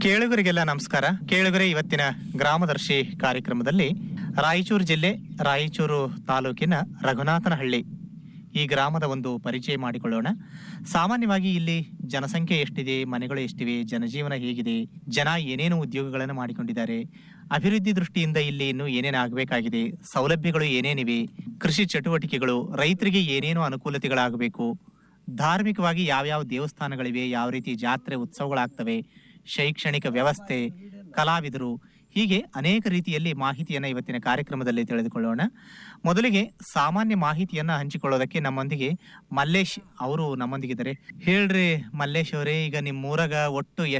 ಕೇಳುಗರಿಗೆಲ್ಲ ನಮಸ್ಕಾರ ಕೇಳುಗರೆ ಇವತ್ತಿನ ಗ್ರಾಮದರ್ಶಿ ಕಾರ್ಯಕ್ರಮದಲ್ಲಿ ರಾಯಚೂರು ಜಿಲ್ಲೆ ರಾಯಚೂರು ತಾಲೂಕಿನ ರಘುನಾಥನಹಳ್ಳಿ ಈ ಗ್ರಾಮದ ಒಂದು ಪರಿಚಯ ಮಾಡಿಕೊಳ್ಳೋಣ ಸಾಮಾನ್ಯವಾಗಿ ಇಲ್ಲಿ ಜನಸಂಖ್ಯೆ ಎಷ್ಟಿದೆ ಮನೆಗಳು ಎಷ್ಟಿವೆ ಜನಜೀವನ ಹೇಗಿದೆ ಜನ ಏನೇನು ಉದ್ಯೋಗಗಳನ್ನು ಮಾಡಿಕೊಂಡಿದ್ದಾರೆ ಅಭಿವೃದ್ಧಿ ದೃಷ್ಟಿಯಿಂದ ಇಲ್ಲಿ ಇನ್ನು ಏನೇನು ಆಗಬೇಕಾಗಿದೆ ಸೌಲಭ್ಯಗಳು ಏನೇನಿವೆ ಕೃಷಿ ಚಟುವಟಿಕೆಗಳು ರೈತರಿಗೆ ಏನೇನು ಅನುಕೂಲತೆಗಳಾಗಬೇಕು ಧಾರ್ಮಿಕವಾಗಿ ಯಾವ್ಯಾವ ದೇವಸ್ಥಾನಗಳಿವೆ ಯಾವ ರೀತಿ ಜಾತ್ರೆ ಉತ್ಸವಗಳಾಗ್ತವೆ ಶೈಕ್ಷಣಿಕ ವ್ಯವಸ್ಥೆ ಕಲಾವಿದರು ಹೀಗೆ ಅನೇಕ ರೀತಿಯಲ್ಲಿ ಮಾಹಿತಿಯನ್ನ ಇವತ್ತಿನ ಕಾರ್ಯಕ್ರಮದಲ್ಲಿ ತಿಳಿದುಕೊಳ್ಳೋಣ ಮೊದಲಿಗೆ ಸಾಮಾನ್ಯ ಮಾಹಿತಿಯನ್ನ ಹಂಚಿಕೊಳ್ಳೋದಕ್ಕೆ ನಮ್ಮೊಂದಿಗೆ ಮಲ್ಲೇಶ್ ಅವರು ನಮ್ಮೊಂದಿಗಿದ್ದಾರೆ ಹೇಳ್ರಿ ಮಲ್ಲೇಶ್ ಅವರೇ ಈಗ ನಿಮ್ಮ ಊರಾಗ ಒಟ್ಟು